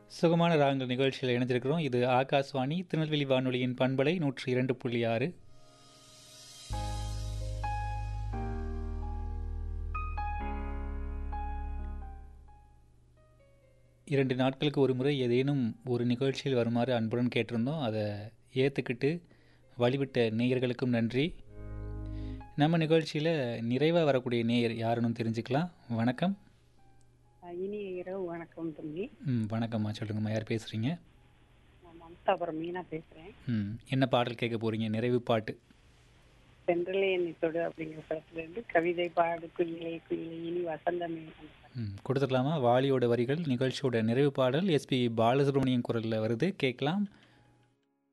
சுகமான ராகங்கள் நிகழ்ச்சியில் இணைந்திருக்கிறோம் இது ஆகாஷ்வாணி திருநெல்வேலி வானொலியின் பண்பலை நூற்றி இரண்டு புள்ளி ஆறு இரண்டு நாட்களுக்கு ஒரு முறை ஏதேனும் ஒரு நிகழ்ச்சியில் வருமாறு அன்புடன் கேட்டிருந்தோம் அதை ஏற்றுக்கிட்டு வழிவிட்ட நேயர்களுக்கும் நன்றி நம்ம நிகழ்ச்சியில் நிறைவாக வரக்கூடிய நேயர் யாருன்னு தெரிஞ்சுக்கலாம் வணக்கம் இனிய இரவு வணக்கம் தம்பி ம் வணக்கம்மா சொல்லுங்கம்மா யார் பேசுகிறீங்க நான் மம்தாபுரம் மீனா பேசுறேன் ம் என்ன பாடல் கேட்க போகிறீங்க நிறைவு பாட்டு சென்றலே என்னத்தோடு அப்படிங்கிற படத்துல இருந்து கவிதை பாடு குயிலே குயிலே இனி வசந்தமே அந்த பாட்டு. ம் கொடுத்துடலாமா வாலியோட வரிகள் நிகழ்ச்சியோட நிறைவு பாடல் எஸ்பி பாலசுப்ரமணியம் குரலில் வருது கேட்கலாம்